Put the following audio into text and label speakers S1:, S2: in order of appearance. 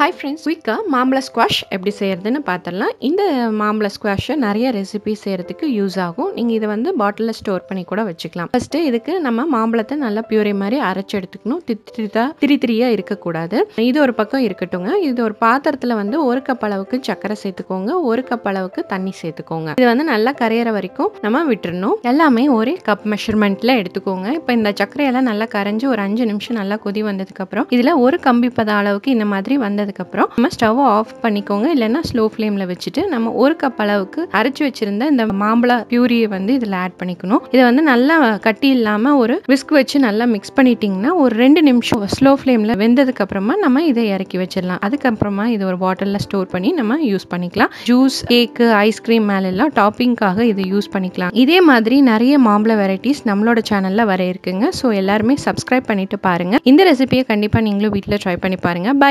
S1: hi friends குயிக்காக மாம்பழ squash எப்படி செய்கிறதுன்னு பார்த்துடலாம் இந்த மாம்பழ ஸ்குவாஷை நிறைய ரெசிபி செய்கிறதுக்கு யூஸ் ஆகும் நீங்கள் இதை வந்து பாட்டிலில் ஸ்டோர் பண்ணி கூட வச்சுக்கலாம் ஃபஸ்ட்டு இதுக்கு நம்ம மாம்பழத்தை நல்லா பியூரி மாதிரி அரைச்சி எடுத்துக்கணும் திரித்தா திரி திரியாக இருக்கக்கூடாது இது ஒரு பக்கம் இருக்கட்டுங்க இது ஒரு பாத்திரத்தில் வந்து ஒரு கப் அளவுக்கு சர்க்கரை சேர்த்துக்கோங்க ஒரு கப் அளவுக்கு தண்ணி சேர்த்துக்கோங்க இது வந்து நல்லா கரையிற வரைக்கும் நம்ம விட்டுறணும் எல்லாமே ஒரே கப் மெஷர்மெண்ட்டில் எடுத்துக்கோங்க இப்போ இந்த சர்க்கரையெல்லாம் நல்லா கரைஞ்சி ஒரு அஞ்சு நிமிஷம் நல்லா கொதி வந்ததுக்கப்புறம் இதில் ஒரு கம்பி பத அளவுக்கு இந்த மாதிரி வந்ததுக்கப்புறம் நம்ம ஸ்டவ்வை ஆஃப் பண்ணிக்கோங்க இல்லைன்னா ஸ்லோ ஃப்ளேமில் வச்சுட்டு நம்ம ஒரு கப் அளவுக்கு அரைச்சி வச்சிருந்த இந்த மாம்பழ பியூரியை வந்து இதில் ஆட் பண்ணிக்கணும் இதை வந்து நல்லா கட்டி இல்லாமல் ஒரு விஸ்க் வச்சு நல்லா மிக்ஸ் பண்ணிட்டீங்கன்னா ஒரு ரெண்டு நிமிஷம் ஸ்லோ ஃப்ளேமில் வெந்ததுக்கு அப்புறமா நம்ம இதை இறக்கி வச்சிடலாம் அதுக்கப்புறமா இது ஒரு பாட்டிலில் ஸ்டோர் பண்ணி நம்ம யூஸ் பண்ணிக்கலாம் ஜூஸ் கேக்கு ஐஸ்கிரீம் மேலெல்லாம் டாப்பிங்காக இதை யூஸ் பண்ணிக்கலாம் இதே மாதிரி நிறைய மாம்பழ வெரைட்டிஸ் நம்மளோட சேனலில் வர இருக்குங்க ஸோ எல்லாருமே சப்ஸ்கிரைப் பண்ணிட்டு பாருங்க இந்த ரெசிபியை கண்டிப்பாக நீங்களும் வீட்டில் ட்ரை பண்ணி பாருங்க பை